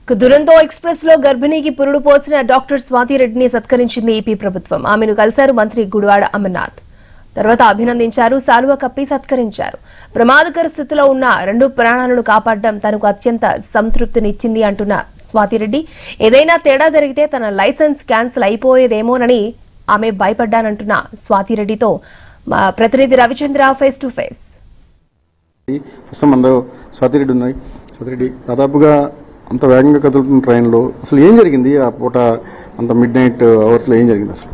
Duronto express లో గర్భిణీకి పురుడు పోసిన డాక్టర్ స్వాతిరెడ్డిని సత్కరించింది ఏపీ ప్రభుత్వం ఆమెను కలిశారు మంత్రి గుడివాడ అమర్నాథ్ తర్వాత అభినందించారు సాలువ కప్పి సత్కరించారు ప్రమాదకర స్థితిలో ఉన్న రెండు ప్రాణాలను కాపాడడం తనకు అత్యంత సంతృప్తినిచ్చింది అంటున్న స్వాతిరెడ్డి ఏదైనా తేడా జరిగితే తన లైసెన్స్ క్యాన్సిల్ అయిపోయేదేమోనని ఆమె భయపడ్డానంటున్న స్వాతిరెడ్డితో మా ప్రతినిధి రవిచంద్ర ఫేస్ టు ఫేస్ ప్రస్తుతం మనలో స్వాతిరెడ్డి ఉన్నాయి స్వాతిరెడ్డి దాదాపుగా అంత వేగంగా కదులుతున్న ట్రైన్లో అసలు ఏం జరిగింది ఆ పూట అంత మిడ్ నైట్ అవర్స్లో ఏం జరిగింది అసలు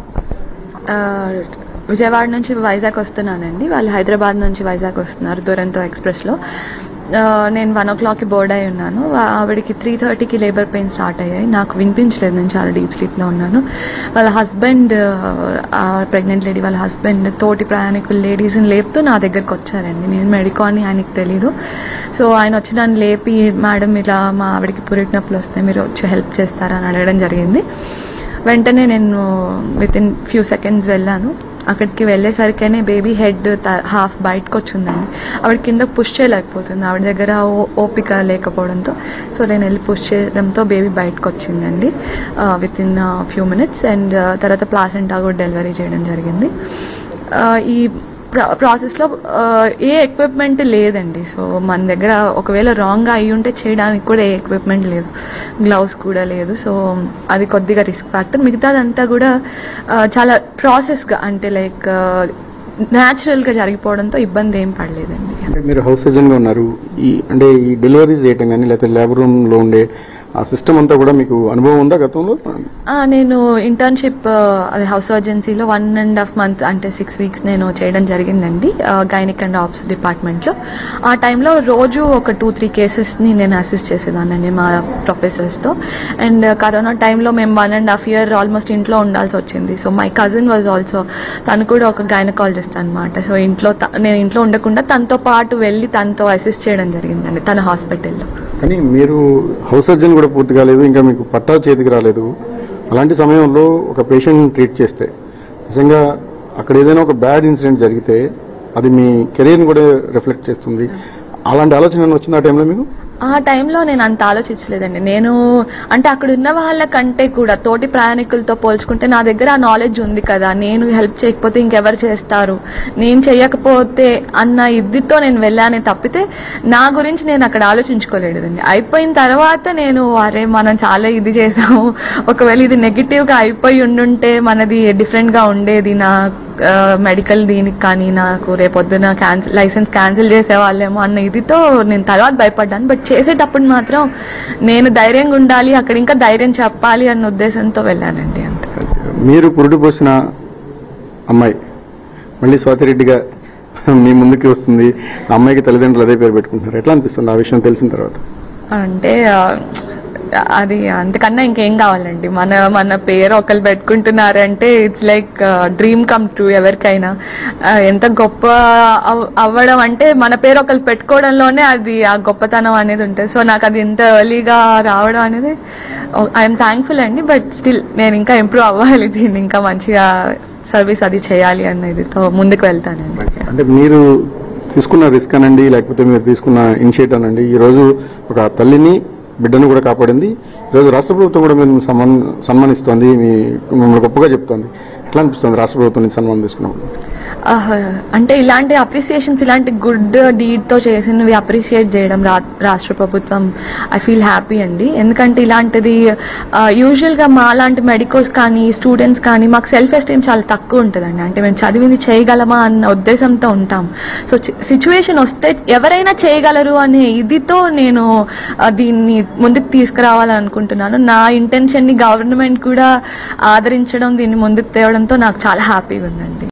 ఆ, విజయవాడ నుంచి వైజాగ్ వస్తున్నానండి వాళ్ళు హైదరాబాద్ నుంచి వైజాగ్ వస్తున్నారు దురంతో ఎక్స్ప్రెస్లో ఆ, నేను వన్ ఓ క్లాక్కి బోర్డ్ అయి ఉన్నాను వా- ఆవిడకి త్రీ థర్టీకి లేబర్ పెయిన్ స్టార్ట్ అయ్యాయి నాకు వినిపించలేదు నేను చాలా డీప్ స్లీప్లో ఉన్నాను వాళ్ళ హస్బెండ్ ప్రెగ్నెంట్ లేడీ వాళ్ళ హస్బెండ్ తోటి ప్రయాణికులు లేడీస్ని లేపుతూ నా దగ్గరకు వచ్చారండి నేను మెడికో అని ఆయనకి తెలీదు సో ఆయన వచ్చి నన్ను లేపి మేడం ఇలా మా ఆవిడకి పురిటినొప్పులు వస్తే మీరు వచ్చి హెల్ప్ చేస్తారా అని అడగడం జరిగింది వెంటనే నేను విత్ ఇన్ ఫ్యూ సెకండ్స్ వెళ్ళాను అక్కడికి వెళ్ళేసరికనే బేబీ హెడ్ హాఫ్ బయటకు వచ్చిందండి ఆవిడ కింద పుష్ చేయలేకపోతుంది ఆవిడ దగ్గర ఓ- ఓపిక లేకపోవడంతో సో నేను వెళ్ళి పుష్ చేయడంతో బేబీ బయటకు వచ్చిందండి with in few minutes and తర్వాత ప్లాసెంటా కూడా డెలివరీ చేయడం జరిగింది ఆ, ఈ ప్రా- ప్రాసెస్లో ఆ, ఏ ఎక్విప్మెంట్ లేదండి సో మన దగ్గర ఒకవేళ రాంగ్గా అయి ఉంటే చేయడానికి కూడా ఏ ఎక్విప్మెంట్ లేదు గ్లౌస్ కూడా లేదు సో అది కొద్దిగా రిస్క్ ఫ్యాక్టర్ మిగతాదంతా కూడా ఆ, చాలా ప్రాసెస్గా అంటే లైక్ న్యాచురల్గా జరిగిపోవడంతో ఇబ్బంది ఏం పడలేదండి అంటే మీరు హౌస్ సర్జన్గా ఉన్నారు ఈ అంటే ఈ డెలివరీ చేయటం కానీ లేకపోతే ల్యాబ్ రూమ్లో ఉండే ఆ సిస్టమ్ అంతా కూడా మీకు అనుభవం ఉందా గతంలో ఆ, నేను ఇంటర్న్షిప్ అదే హౌస్ సర్జెన్సీలో వన్ అండ్ హాఫ్ మంత్ అంటే సిక్స్ వీక్స్ నేను చేయడం జరిగిందండి గైనిక్ అండ్ ఆప్స్ డిపార్ట్మెంట్లో ఆ టైంలో రోజు ఒక టూ త్రీ కేసెస్ని నేను అసిస్ట్ చేసేదానండి మా ప్రొఫెసర్స్తో అండ్ కరోనా టైంలో మేము one and half year almost ఇంట్లో ఉండాల్సి వచ్చింది so my cousin was also తను కూడా ఒక గైనకాలజిస్ట్ అనమాట సో ఇంట్లో త- నేను ఇంట్లో ఉండకుండా తనతో పాటు వెళ్ళి తనతో అసిస్ట్ చేయడం జరిగిందండి తన హాస్పిటల్లో కానీ మీరు హౌస్ సర్జన్ కూడా పూర్తి కాలేదు ఇంకా మీకు పట్టా చేతికి రాలేదు అలాంటి సమయంలో ఒక పేషెంట్ ట్రీట్ చేస్తే నిజంగా అక్కడ ఏదైనా ఒక బ్యాడ్ ఇన్సిడెంట్ జరిగితే అది మీ కెరీర్ని కూడా రిఫ్లెక్ట్ చేస్తుంది అలాంటి ఆలోచన ఏమైనా వచ్చింది ఆ టైంలో మీకు ఆ టైంలో నేను అంత ఆలోచించలేదండి నేను అంటే అక్కడ ఉన్న వాళ్ళకంటే కూడా తోటి ప్రయాణికులతో పోల్చుకుంటే నా దగ్గర ఆ నాలెడ్జ్ ఉంది కదా నేను హెల్ప్ చేయకపోతే ఇంకెవరు చేస్తారు నేను చేయకపోతే అన్న ఇదితో నేను వెళ్ళానే తప్పితే నా గురించి నేను అక్కడ ఆలోచించుకోలేదండి అయిపోయిన తర్వాత నేను అరే మనం చాలా ఇది చేసాము ఒకవేళ ఇది నెగిటివ్గా అయిపోయి ఉండుంటే మనది డిఫరెంట్గా ఉండేది నా మెడికల్ దీనికి కానీ నాకు రేపొద్దున క్యాన్సిల్ లైసెన్స్ క్యాన్సిల్ చేసేవాళ్ళేమో అన్న ఇదితో నేను తర్వాత భయపడ్డాను బట్ చేసేటప్పుడు మాత్రం నేను ధైర్యంగా ఉండాలి అక్కడ ఇంకా ధైర్యం చెప్పాలి అన్న ఉద్దేశంతో వెళ్ళానండి అంతే మీరు పురుడు పోసిన అమ్మాయి మళ్ళీ స్వాతిరెడ్డిగా మీ ముందుకి వస్తుంది ఆ అమ్మాయికి తల్లిదండ్రులు అదే పేరు పెట్టుకుంటున్నారు ఎట్లా అనిపిస్తుంది ఆ విషయం తెలిసిన తర్వాత అంటే ఆ, అది అంతకన్నా ఇంకేం కావాలండి మన మన పేరు ఒకరు పెట్టుకుంటున్నారంటే it's like dream come true ఎవరికైనా ఆ, ఎంత గొప్ప అవ్- అవ్వడం అంటే మన పేరు ఒకరు పెట్టుకోవడంలోనే అది ఆ గొప్పతనం అనేది ఉంటుంది సో నాకు అది ఇంత ఎర్లీగా రావడం అనేది ఐఎమ్ థ్యాంక్ఫుల్ అండి బట్ స్టిల్ నేను ఇంకా ఇంప్రూవ్ అవ్వాలి దీన్ని ఇంకా మంచిగా సర్వీస్ అది చేయాలి అన్న ఇదితో ముందుకు వెళ్తానండి అంటే మీరు తీసుకున్న రిస్క్ అనండి లేకపోతే మీరు తీసుకున్న ఇనిషియేట్ అనండి ఈ రోజు ఒక తల్లిని బిడ్డను కూడా కాపాడింది ఈ రోజు రాష్ట్ర ప్రభుత్వం కూడా మీరు సన్మాన్ సన్మానిస్తోంది మీ మిమ్మల్ని గొప్పగా చెప్తోంది ఎట్లా అనిపిస్తుంది రాష్ట్ర ప్రభుత్వం నుంచి సన్మానం తీసుకున్నప్పుడు ఆహ్, అంటే ఇలాంటి అప్రిసియేషన్స్ ఇలాంటి గుడ్ డీడ్తో చేసినవి అప్రిషియేట్ చేయడం రా- రాష్ట్ర ప్రభుత్వం ఐ ఫీల్ హ్యాపీ అండి ఎందుకంటే ఇలాంటిది యూజువల్గా మా లాంటి మెడికోస్ కానీ స్టూడెంట్స్ కానీ మాకు సెల్ఫ్ ఎస్టీమ్ చాలా తక్కువ ఉంటుందండి అంటే మేము చదివింది చేయగలమా అన్న ఉద్దేశంతో ఉంటాం సో సిచ్యువేషన్ వస్తే ఎవరైనా చేయగలరు అనే ఇదితో నేను ఆ, దీన్ని ముందుకు తీసుకురావాలని అనుకుంటున్నాను నా ఇంటెన్షన్ని గవర్నమెంట్ కూడా ఆదరించడం దీన్ని ముందుకు తేవడంతో నాకు చాలా హ్యాపీగా ఉందండి